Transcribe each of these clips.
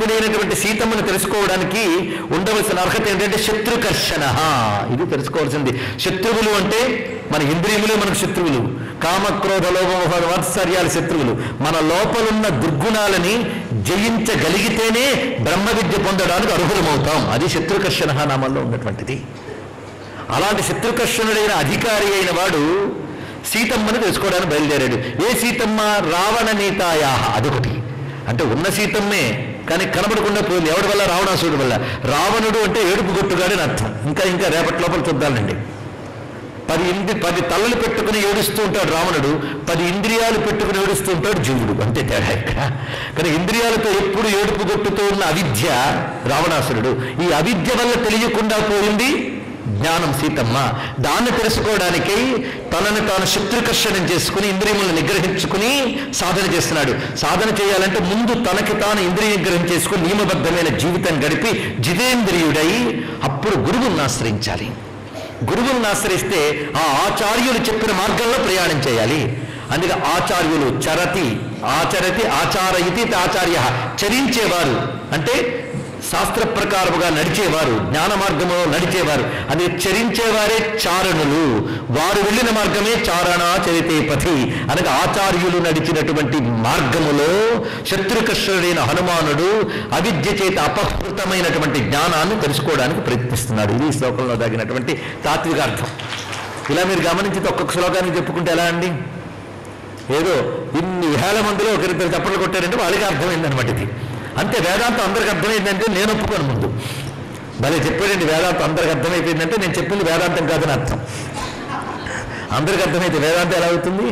స్వరూపిణైనటువంటి సీతమ్మను తెలుసుకోవడానికి ఉండవలసిన అర్హత ఏంటంటే శత్రుకర్షణ ఇది తెలుసుకోవాల్సింది శత్రువులు అంటే మన ఇంద్రియములే మనకు శత్రువులు కామక్రోధ లోభ వాత్సర్యాల శత్రువులు మన లోపలున్న దుర్గుణాలని జయించగలిగితేనే బ్రహ్మ విద్య పొందడానికి అర్హులమవుతాం అది శత్రుకర్షణ నామంలో ఉన్నటువంటిది అలాంటి శత్రుకర్షణుడైన అధికారి అయిన వాడు సీతమ్మని తెలుసుకోవడానికి బయలుదేరాడు ఏ సీతమ్మ రావణ నీతాయా అదొకటి అంటే ఉన్న సీతమ్మే కానీ కనబడకుండా పోయింది ఎవడి వల్ల రావణాసుడి వల్ల రావణుడు అంటే ఏడుపు గొట్టుగాడు అని అర్థం ఇంకా ఇంకా రేపటి లోపల చూద్దామండి పది ఇంద్రి పది తలలు పెట్టుకుని ఏడుస్తూ ఉంటాడు రావణుడు పది ఇంద్రియాలు పెట్టుకుని ఏడుస్తూ ఉంటాడు జీవుడు అంతే తేడా ఇక్కడ కానీ ఇంద్రియాలతో ఎప్పుడు ఏడుపు గొట్టుతూ ఉన్న అవిద్య రావణాసురుడు ఈ అవిద్య వల్ల తెలియకుండా పోయింది జ్ఞానం సీతమ్మ దాన్ని తెలుసుకోవడానికై తనని తాను శత్రుకర్షణం చేసుకుని ఇంద్రియములను నిగ్రహించుకుని సాధన చేస్తున్నాడు సాధన చేయాలంటే ముందు తనకి తాను ఇంద్రియ నిగ్రహం చేసుకుని నియమబద్ధమైన జీవితం గడిపి జితేంద్రియుడై అప్పుడు గురువుని ఆశ్రయించాలి గురువులను ఆశ్రయిస్తే ఆ ఆచార్యులు చెప్పిన మార్గంలో ప్రయాణం చేయాలి అందుకే ఆచార్యులు చరతి ఆచరతి ఆచారయితి ఆచార్య చరించేవారు అంటే శాస్త్ర ప్రకారముగా నడిచేవారు జ్ఞాన మార్గంలో నడిచేవారు అది చరించేవారే చారణులు వారు వెళ్ళిన మార్గమే చారణ చరితే పథి అనగా ఆచార్యులు నడిచినటువంటి మార్గములో శత్రుకృష్ణుడైన హనుమానుడు అవిద్య చేత అపహృతమైనటువంటి జ్ఞానాన్ని తెలుసుకోవడానికి ప్రయత్నిస్తున్నాడు ఇది ఈ శ్లోకంలో దాగినటువంటి తాత్వికార్థం ఇలా మీరు గమనించి ఒక్కొక్క శ్లోకానికి చెప్పుకుంటే ఎలా అండి ఏదో ఇన్ని వేల మందిలో ఒకరిద్దరు చప్పట్లు కొట్టారంటే వాళ్ళకి అర్థమైందనమాట ఇది అంతే వేదాంతం అందరికి అర్థమైందంటే నేను ఒప్పుకోను ముందు భలే చెప్పాడండి వేదాంతం అందరికి అర్థమైపోయిందంటే నేను చెప్పింది వేదాంతం కాదని అర్థం అందరికి అర్థమైతే వేదాంతం ఎలా అవుతుంది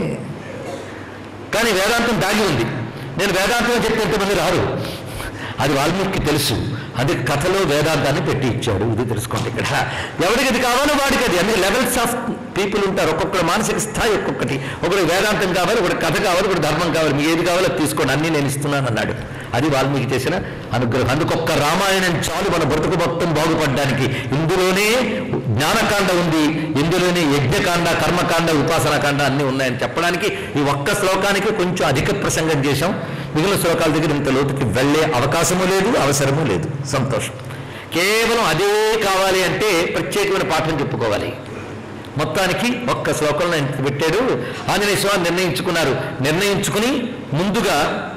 కానీ వేదాంతం దాగి ఉంది నేను వేదాంతం అని చెప్పి ఎంతమంది రారు అది వాల్మీకి తెలుసు అది కథలో వేదాంతాన్ని పెట్టి ఇచ్చాడు ఇది తెలుసుకోండి ఇక్కడ ఎవరికి అది కావాలో వాడికి అది అన్ని లెవెల్స్ ఆఫ్ పీపుల్ ఉంటారు ఒక్కొక్కరు మానసిక స్థాయి ఒక్కొక్కటి ఒకటి వేదాంతం కావాలి ఒకటి కథ కావాలి ఒకటి ధర్మం కావాలి మీకు ఏది కావాలో తీసుకోండి అన్నీ నేను ఇస్తున్నాను అన్నాడు అది వాల్మీకి చేసిన అనుగ్రహం అందుకొక్క రామాయణం చాలు మన బ్రతుకు మొత్తం బాగుపడడానికి ఇందులోనే జ్ఞానకాండ ఉంది ఇందులోనే యజ్ఞకాండ కర్మకాండ ఉపాసనకాండ అన్నీ ఉన్నాయని చెప్పడానికి ఈ ఒక్క శ్లోకానికి కొంచెం అధిక ప్రసంగం చేశాం మిగిలిన శ్లోకాల దగ్గర ఇంత లోతుకి వెళ్ళే అవకాశము లేదు అవసరము లేదు సంతోషం కేవలం అదే కావాలి అంటే ప్రత్యేకమైన పాఠం చెప్పుకోవాలి మొత్తానికి ఒక్క శ్లోకంలో ఇంత పెట్టాడు ఆంజనేయ స్వామి నిర్ణయించుకున్నారు నిర్ణయించుకుని ముందుగా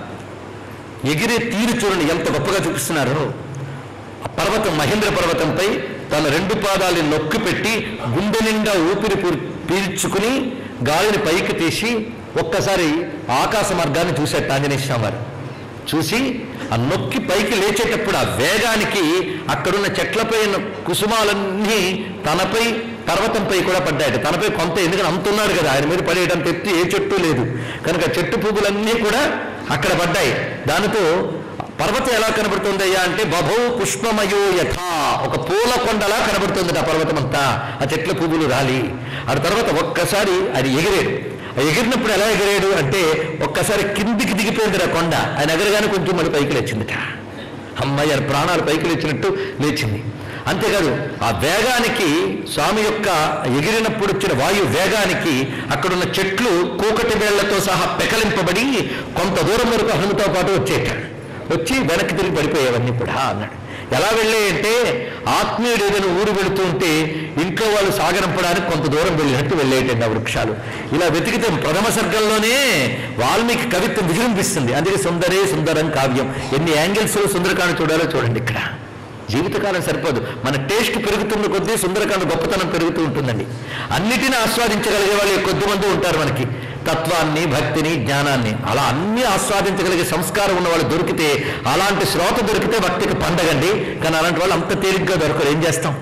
ఎగిరే తీరు చూడండి ఎంత గొప్పగా చూపిస్తున్నారు ఆ పర్వతం మహేంద్ర పర్వతంపై తన రెండు పాదాలని నొక్కి పెట్టి గుండె నిండా ఊపిరి పీల్- పీల్చుకుని గాలిని పైకి తీసి ఒక్కసారి ఆకాశ మార్గాన్ని చూశాడు ఆంజనేయ స్వామి వారు చూసి ఆ నొక్కి పైకి లేచేటప్పుడు ఆ వేగానికి అక్కడున్న చెట్లపై ఉన్న కుసుమాలన్నీ తనపై పర్వతంపై కూడా పడ్డాయి తనపై కొంత ఎందుకంటే అంతున్నాడు కదా ఆయన మీద పడేయడం ఎత్తు ఏ చెట్టు లేదు కనుక చెట్టు పువ్వులన్నీ కూడా అక్కడ పడ్డాయి దానితో పర్వతం ఎలా కనబడుతుంది అయ్యా అంటే బభౌ పుష్పమయో యథా ఒక పూల కొండలా కనబడుతుంది ఆ పర్వతం అంతా ఆ చెట్ల పువ్వులు రాలి ఆ తర్వాత ఒక్కసారి అది ఎగిరాడు ఆ ఎగిరినప్పుడు ఎలా ఎగిరాడు అంటే ఒక్కసారి కిందికి దిగిపోయింది ఆ కొండ ఆయన ఎగరగానే కొంచెం మళ్ళీ పైకి లేచిందిట అమ్మాయి ఆయన ప్రాణాలు పైకి లేచినట్టు లేచింది అంతేకాదు ఆ వేగానికి స్వామి యొక్క ఎగిరినప్పుడు వచ్చిన వాయు వేగానికి అక్కడున్న చెట్లు కూకటి వేళ్లతో సహా పెకలింపబడి కొంత దూరం వరకు హనుమతో పాటు వచ్చేట వచ్చి వెనక్కి తిరిగి పడిపోయేవన్నీ కూడా అన్నాడు ఎలా వెళ్ళాయంటే ఆత్మీయుడు ఏదైనా ఊరు వెళుతూ ఉంటే ఇంట్లో వాళ్ళు సాగనంపడానికి కొంత దూరం వెళ్ళినట్టు వెళ్ళేటండి ఆ వృక్షాలు ఇలా వెతికితే ప్రథమ సర్గంలోనే వాల్మీకి కవిత్వం విజృంభిస్తుంది అందుకే సుందరే సుందరం కావ్యం ఎన్ని యాంగిల్స్ సుందరకాండ చూడాలో చూడండి ఇక్కడ జీవితకాలం సరిపోదు మన టేస్ట్ పెరుగుతున్న కొద్దీ సుందరకాండ గొప్పతనం పెరుగుతూ ఉంటుందండి అన్నిటిని ఆస్వాదించగలిగే వాళ్ళు కొద్ది మంది ఉంటారు మనకి తత్వాన్ని భక్తిని జ్ఞానాన్ని అలా అన్ని ఆస్వాదించగలిగే సంస్కారం ఉన్న వాళ్ళు దొరికితే అలాంటి శ్రోత దొరికితే భక్తికి పండగండి కానీ అలాంటి వాళ్ళు అంత తేలిగ్గా దొరకరు ఏం చేస్తాం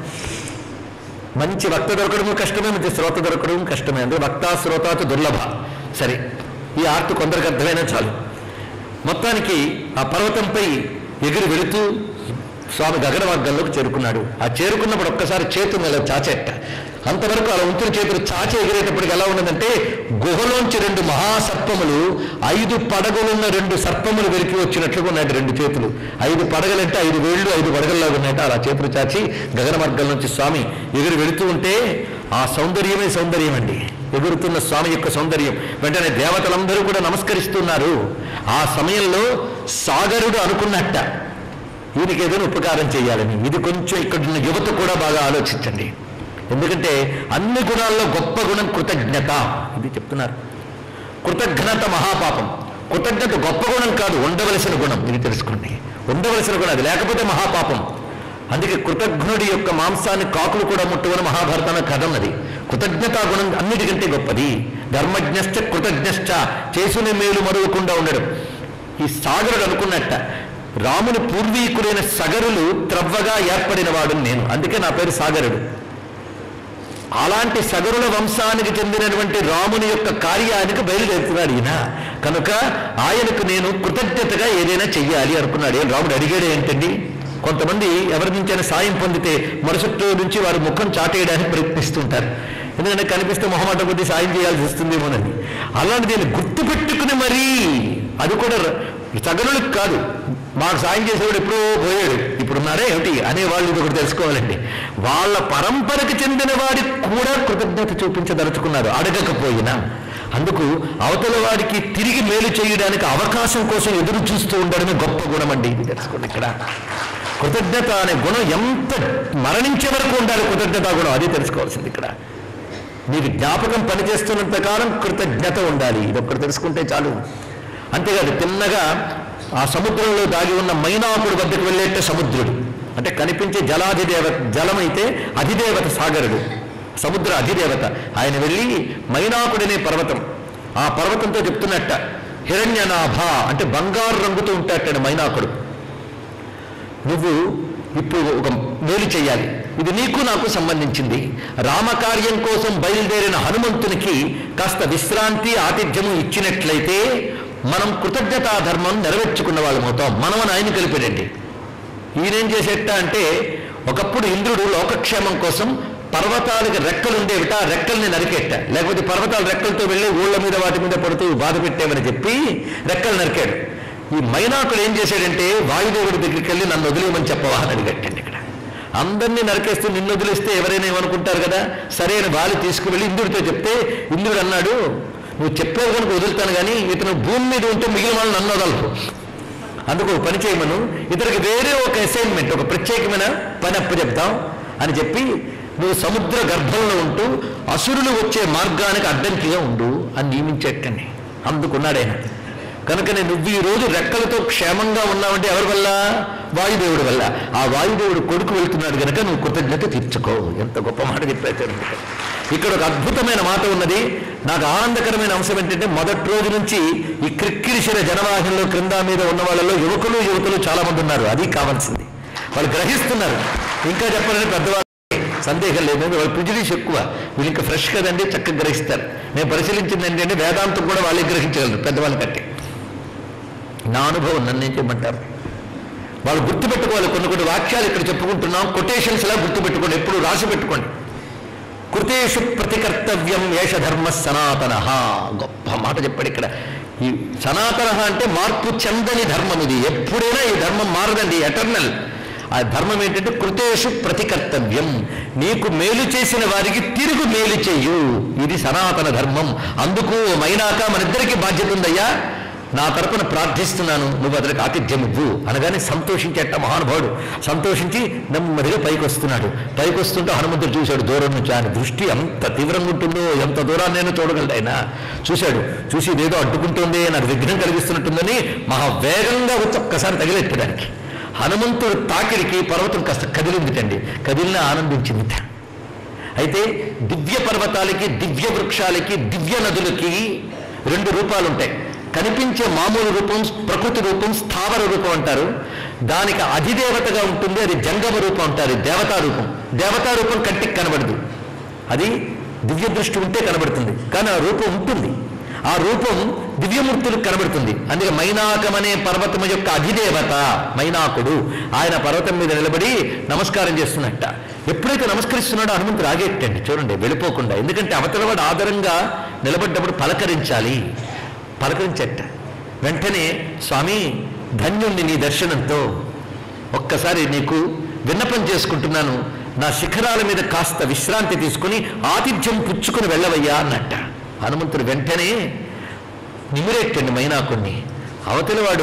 మంచి వక్త దొరకడము కష్టమే మంచి శ్రోత దొరకడం కష్టమే అంటే వక్త శ్రోతాత దుర్లభ సరే ఈ ఆర్ట్ కొందరికి అర్థమైనా చాలు మొత్తానికి ఆ పర్వతంపై ఎగిరి వెళుతూ స్వామి గగన మార్గంలోకి చేరుకున్నాడు ఆ చేరుకున్నప్పుడు ఒక్కసారి చేతులు ఇలా చాచెట్ట అంతవరకు అలా ఉంచిన చేతులు చాచి ఎగిరేటప్పటికి ఎలా ఉన్నదంటే గుహలోంచి రెండు మహాసర్పములు ఐదు పడగలున్న రెండు సర్పములు వెలికి వచ్చినట్లుగా ఉన్నాయి రెండు చేతులు ఐదు పడగలంటే ఐదు వేళ్ళు ఐదు పడగల్లాగా ఉన్నాయంటే అలా చేతులు చాచి గగన మార్గం నుంచి స్వామి ఎగిరి వెళుతూ ఉంటే ఆ సౌందర్యమే సౌందర్యం అండి ఎగురుతున్న స్వామి యొక్క సౌందర్యం వెంటనే దేవతలందరూ కూడా నమస్కరిస్తున్నారు ఆ సమయంలో సాగరుడు అనుకున్నట్ట ఈయనకి ఏదైనా ఉపకారం చేయాలని ఇది కొంచెం ఇక్కడ ఉన్న యువత కూడా బాగా ఆలోచించండి ఎందుకంటే అన్ని గుణాల్లో గొప్ప గుణం కృతజ్ఞత ఇది చెప్తున్నారు కృతజ్ఞత మహాపాపం కృతజ్ఞత గొప్ప గుణం కాదు ఉండవలసిన గుణం ఇది తెలుసుకోండి ఉండవలసిన గుణం అది లేకపోతే మహాపాపం అందుకే కృతజ్ఞుడి యొక్క మాంసాన్ని కాకులు కూడా ముట్టుకుని మహాభారతంలో కథ ఉన్నది కృతజ్ఞతా గుణం అన్నిటికంటే గొప్పది ధర్మజ్ఞశ్చ కృతజ్ఞశ్చ చేసుని మేలు మరువకుండా ఉండడం ఈ సాగరుడు అనుకున్నట్ట రాముని పూర్వీకుడైన సగరులు త్రవ్వగా ఏర్పడిన వాడు నేను అందుకే నా పేరు సాగరుడు అలాంటి సగరుల వంశానికి చెందినటువంటి రాముని యొక్క కార్యానికి బయలుదేరుతున్నాడు ఈయన కనుక ఆయనకు నేను కృతజ్ఞతగా ఏదైనా చెయ్యాలి అనుకున్నాడు ఏం రాముడు అడిగాడు ఏంటండి కొంతమంది ఎవరి నుంచైనా సాయం పొందితే మరుసటి రోజు నుంచి వారి ముఖం చాటేయడానికి ప్రయత్నిస్తుంటారు ఎందుకంటే కనిపిస్తే మొహమాట కొద్ది సాయం చేయాల్సి వస్తుందేమోనని అలాంటి దీన్ని గుర్తు పెట్టుకుని మరీ అది కూడా ర- సగరులకు కాదు మాకు సాయం చేసేవాడు ఎప్పుడో పోయాడు ఇప్పుడున్నారే ఏమిటి అనే వాళ్ళు ఇది ఒకటి తెలుసుకోవాలండి వాళ్ళ పరంపరకు చెందిన వాడికి కూడా కృతజ్ఞత చూపించదలుచుకున్నారు అడగకపోయినా అందుకు అవతల వాడికి తిరిగి మేలు చేయడానికి అవకాశం కోసం ఎదురు చూస్తూ ఉండడమే గొప్ప గుణం అండి ఇది తెలుసుకోండి ఇక్కడ కృతజ్ఞత అనే గుణం ఎంత మరణించే వరకు ఉండాలి కృతజ్ఞత గుణం అది తెలుసుకోవాల్సింది ఇక్కడ నీకు జ్ఞాపకం పనిచేస్తున్నంత కాలం కృతజ్ఞత ఉండాలి ఇది ఒక్కటి తెలుసుకుంటే చాలు అంతేకాదు తిన్నగా ఆ సముద్రంలో దాగి ఉన్న మైనాకుడు వద్దకు వెళ్ళేట సముద్రుడు అంటే కనిపించే జలాధిదేవ జలమైతే అధిదేవత సాగరుడు సముద్ర అధిదేవత ఆయన వెళ్ళి మైనాకుడనే పర్వతం ఆ పర్వతంతో చెప్తున్నట్ట హిరణ్యనాభ అంటే బంగారు రంగుతో ఉంటాడు మైనాకుడు నువ్వు ఇప్పుడు ఒక మేలు చేయాలి ఇది నీకు నాకు సంబంధించింది రామకార్యం కోసం బయలుదేరిన హనుమంతునికి కాస్త విశ్రాంతి ఆతిథ్యము ఇచ్చినట్లయితే మనం కృతజ్ఞతా ధర్మం నెరవేర్చుకున్న వాళ్ళం అవుతాం మనం అని ఆయన కలిపాడండి ఈయనేం చేసేట అంటే ఒకప్పుడు ఇంద్రుడు లోకక్షేమం కోసం పర్వతాలకి రెక్కలు ఉండేవిట ఆ రెక్కల్ని నరికేట లేకపోతే పర్వతాల రెక్కలతో వెళ్ళి ఊళ్ళ మీద వాటి మీద పడుతూ బాధ పెట్టేవని చెప్పి రెక్కలు నరికాడు ఈ మైనాకుడు ఏం చేశాడంటే వాయుదేవుడి దగ్గరికి వెళ్ళి నన్ను వదిలేయమని చెప్పవా అని అడిగట్టండి ఇక్కడ అందరినీ నరికేస్తూ నిన్ను వదిలేస్తే ఎవరైనా ఏమనుకుంటారు కదా సరే అని వాలి తీసుకువెళ్ళి ఇంద్రుడితో చెప్తే ఇంద్రుడు అన్నాడు నువ్వు చెప్పేది కనుక వదులుతాను కానీ ఇతను భూమి మీద ఉంటే మిగిలిన వాళ్ళు నన్ను వదలరు అందుకు ఒక పని చేయమను ఇతనికి వేరే ఒక అసైన్మెంట్ ఒక ప్రత్యేకమైన పని అప్పచెప్తాం అని చెప్పి నువ్వు సముద్ర గర్భంలో ఉంటూ అసురులు వచ్చే మార్గానికి అడ్డంకిగా ఉండు అని నియమించేటండి అందుకున్నాడైనా కనుకనే నువ్వు ఈ రోజు రెక్కలతో క్షేమంగా ఉన్నావంటే ఎవరి వల్ల వాయుదేవుడి వల్ల ఆ వాయుదేవుడు కొడుకు వెళ్తున్నాడు కనుక నువ్వు కృతజ్ఞత తీర్చుకో ఎంత గొప్ప మాట చెప్పారు ఇక్కడ ఒక అద్భుతమైన మాట ఉన్నది నాకు ఆనందకరమైన అంశం ఏంటంటే మొదటి రోజు నుంచి ఈ క్రిక్కిరిసిన జనవాహనంలో క్రింద మీద ఉన్న వాళ్ళలో యువకులు యువతులు చాలా మంది ఉన్నారు అది కావాల్సింది వాళ్ళు గ్రహిస్తున్నారు ఇంకా చెప్పాలంటే పెద్దవాళ్ళు సందేహం లేదు వాళ్ళు ప్రిజుడీస్ ఎక్కువ వీళ్ళు ఇంకా ఫ్రెష్ కదండి చక్కగా గ్రహిస్తారు నేను పరిశీలించింది ఏంటంటే వేదాంతం కూడా వాళ్ళే గ్రహించగలరు పెద్దవాళ్ళ కంటే నా అనుభవం నన్ను ఏం చేయమంటారు వాళ్ళు గుర్తుపెట్టుకోవాలి కొన్ని కొన్ని వాక్యాలు ఇక్కడ చెప్పుకుంటున్నాం కొటేషన్స్ లా గుర్తుపెట్టుకోండి ఎప్పుడు రాసి పెట్టుకోండి కృతేషు ప్రతికర్తవ్యం ఏష ధర్మ సనాతన గొప్ప మాట చెప్పాడు ఇక్కడ ఈ సనాతన అంటే మార్పు చెందని ధర్మం ఇది ఎప్పుడైనా ఈ ధర్మం మారదండి ఎటర్నల్ ఆ ధర్మం ఏంటంటే కృతేషు ప్రతికర్తవ్యం నీకు మేలు చేసిన వారికి తిరుగు మేలు చెయ్యు ఇది సనాతన ధర్మం అందుకు మైనాక మనిద్దరికి బాధ్యత ఉందయ్యా నా తరపున ప్రార్థిస్తున్నాను నువ్వు అతనికి ఆతిథ్యం ఇవ్వు అనగానే సంతోషించేట మహానుభావుడు సంతోషించి నెమ్మదిగా పైకి వస్తున్నాడు పైకి వస్తుంటే హనుమంతుడు చూశాడు దూరం నుంచి ఆయన దృష్టి ఎంత తీవ్రంగా ఉంటుందో ఎంత దూరాన్ని నేను చూడగలడు ఆయన చూశాడు చూసి ఇదేదో అడ్డుకుంటుంది నాకు విఘ్నం కలిగిస్తున్నట్టుందని మహా వేగంగా వచ్చి ఒక్కసారి తగిలెట్టడానికి హనుమంతుడు తాకిడికి పర్వతం కాస్త కదిలిందిటండి కదిలిన ఆనందించిందిట అయితే దివ్య పర్వతాలకి దివ్య వృక్షాలకి దివ్య నదులకి రెండు రూపాలు ఉంటాయి కనిపించే మామూలు రూపం ప్రకృతి రూపం స్థావర రూపం అంటారు దానికి అధిదేవతగా ఉంటుంది అది జంగమ రూపం అంటారు దేవతా రూపం దేవతా రూపం కంటికి కనబడదు అది దివ్య దృష్టి ఉంటే కనబడుతుంది కానీ ఆ రూపం ఉంటుంది ఆ రూపం దివ్యమూర్తులకు కనబడుతుంది అందుకే మైనాకం అనే పర్వతం యొక్క అధిదేవత మైనాకుడు ఆయన పర్వతం మీద నిలబడి నమస్కారం చేస్తున్నట్ట ఎప్పుడైతే నమస్కరిస్తున్నాడో హనుమంతుడు ఆగేటండి చూడండి వెళ్ళిపోకుండా ఎందుకంటే అవతలవాడు ఆదరంగా నిలబడ్డప్పుడు పలకరించాలి పలకరించట వెంటనే స్వామి ధన్యుణ్ణి నీ దర్శనంతో ఒక్కసారి నీకు విన్నపం చేసుకుంటున్నాను నా శిఖరాల మీద కాస్త విశ్రాంతి తీసుకుని ఆతిథ్యం పుచ్చుకుని వెళ్ళవయ్యా అన్నట్ట హనుమంతుడు వెంటనే నిమిరెట్టండి మైనాకుణ్ణి అవతలి వాడు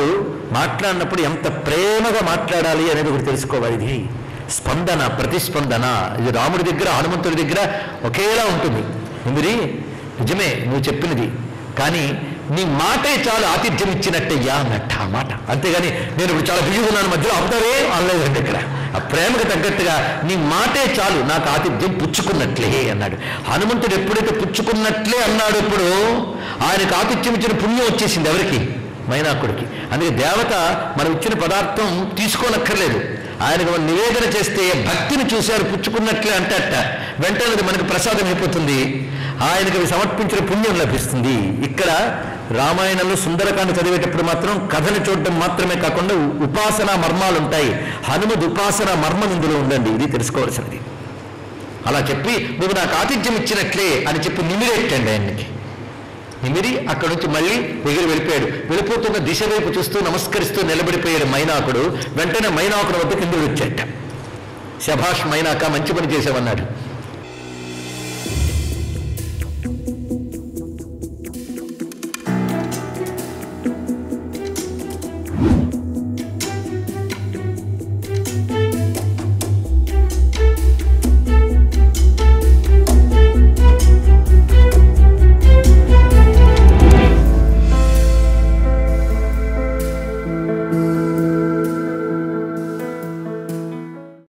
మాట్లాడినప్పుడు ఎంత ప్రేమగా మాట్లాడాలి అనేది ఒకటి తెలుసుకోవాలి ఇది స్పందన ప్రతిస్పందన ఇది రాముడి దగ్గర హనుమంతుడి దగ్గర ఒకేలా ఉంటుంది ఎందుది నిజమే నువ్వు చెప్పినది కానీ నీ మాటే చాలు ఆతిథ్యం ఇచ్చినట్టయ్యా అన్నట్టు ఆ మాట అంతేగాని నేను ఇప్పుడు చాలా బిజీ ఉన్నాను మధ్యలో అవుతావే అనలేదండి ఇక్కడ ఆ ప్రేమకు తగ్గట్టుగా నీ మాటే చాలు నాకు ఆతిథ్యం పుచ్చుకున్నట్లే అన్నాడు హనుమంతుడు ఎప్పుడైతే పుచ్చుకున్నట్లే అన్నాడు ఇప్పుడు ఆయనకు ఆతిథ్యం ఇచ్చిన పుణ్యం వచ్చేసింది ఎవరికి మైనాకుడికి అందుకే దేవత మనం ఇచ్చిన పదార్థం తీసుకోనక్కర్లేదు ఆయనకు మనం నివేదన చేస్తే భక్తిని చూశారు పుచ్చుకున్నట్లే అంటే అట్ట వెంటనే అది మనకు ప్రసాదం అయిపోతుంది ఆయనకు అవి సమర్పించిన పుణ్యం లభిస్తుంది ఇక్కడ రామాయణంలో సుందరకాండ చదివేటప్పుడు మాత్రం కథను చూడడం మాత్రమే కాకుండా ఉపాసన మర్మాలు ఉంటాయి హనుమద్ ఉపాసన మర్మం ఇందులో ఉందండి ఇది తెలుసుకోవాల్సినది అలా చెప్పి నువ్వు నాకు ఆతిథ్యం ఇచ్చినట్లే అని చెప్పి నిమిరెట్టండి ఆయనకి నిమిరి అక్కడి నుంచి మళ్ళీ ఎగిరి వెళ్ళిపోయాడు వెళ్ళిపోతున్న దిశ వైపు చూస్తూ నమస్కరిస్తూ నిలబడిపోయాడు మైనాకుడు వెంటనే మైనాకుడు వద్ద కింద వచ్చాట శభాష్ మైనాక మంచి పని చేసావన్నాడు